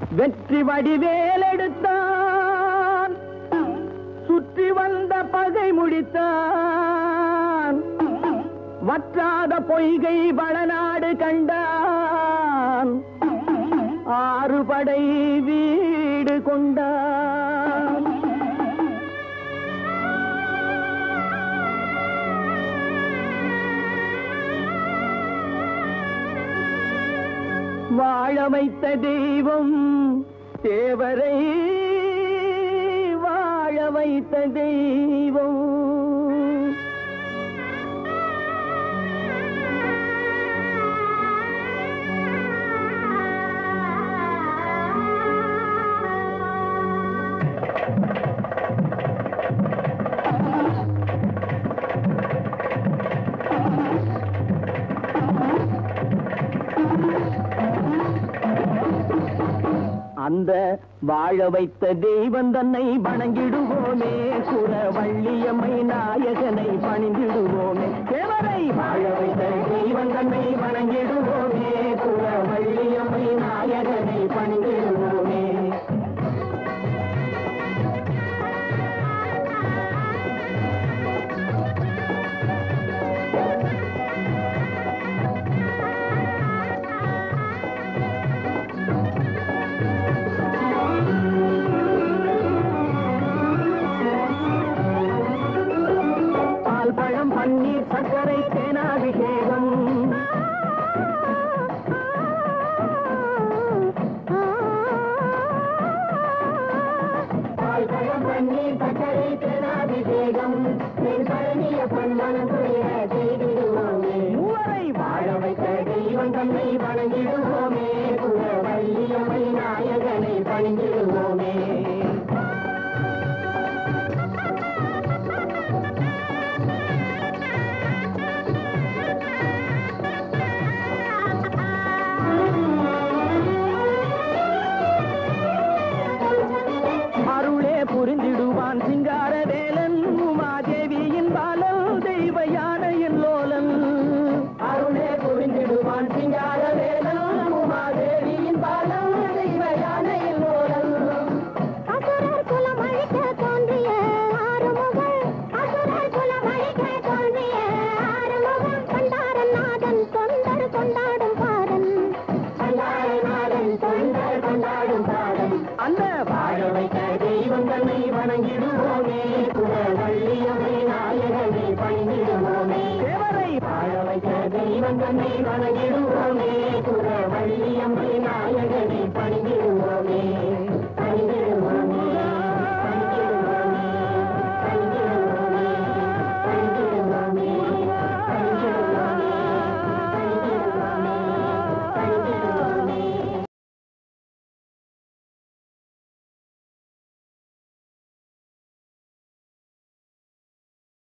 வெற்றி வடிவேலெடுத்தான் சுற்றி வந்த பகை முடித்தான் வற்றாத பொய்கை வளநாடு கண்டான் ஆறு படை வீடு கொண்டான் வாழ வைத்த தெய்வம் தேவரை வாழ வைத்த தெய்வம் அந்த வாழ வைத்த தெய்வம் தன்னை வணங்கிடுவோமே குற வள்ளியம்மை நாயகனை பணிந்திடுவோமே தேவரை வாழ வைத்த தெய்வம் தன்னை வணங்கிடுவோமே குற வள்ளியம்மை நாயகனை பணிந்திடுவோமே பால் பழம் பன்னீர் சர்க்கரை தேனாபிஷேகம் பால் பழம் பன்னீர் சர்க்கரை தேனாபிஷேகம் பழனிய பன்மனம் புரிய செய்திடுவோமே மூவரை வாழ வைத்த தெய்வம் தன்னை வணங்கிடுவோமே குல வள்ளியம்மை நாயகனை பணிந்திடுவோமே அருளே புரிந்திடுவான் சிங்கார வேலன் உமாதேவியின் பாலல் தெய்வ யானையின் லோலன் அருளே புரிந்திடுவான் சிங்கார வேலன் உமாதேவியின் பாலல் தெய்வ யானையின் லோலன் அசுரர் குலம் அழிக்க தோன்றிய ஆறுமுகன் அசுரர் குலம் அழிக்க தோன்றிய ஆறுமுகன் பண்டாரன் நாதன் தொண்டர் கொண்டாடும் பாதன் பண்டாரநாதன் தொண்டர் கொண்டாடும் பாதம் அந்த வாழ வைத்த தெய்வம் தன்னை வணங்கிடுவோமே குலவள்ளியம்மை நாயகனை பணிந்திடுவோமே தேவரை வாழ வைத்த தெய்வம் தன்னை வணங்கிடுவோமே குலவள்ளியம்மை நாயகனை பணிந்திடுவோமே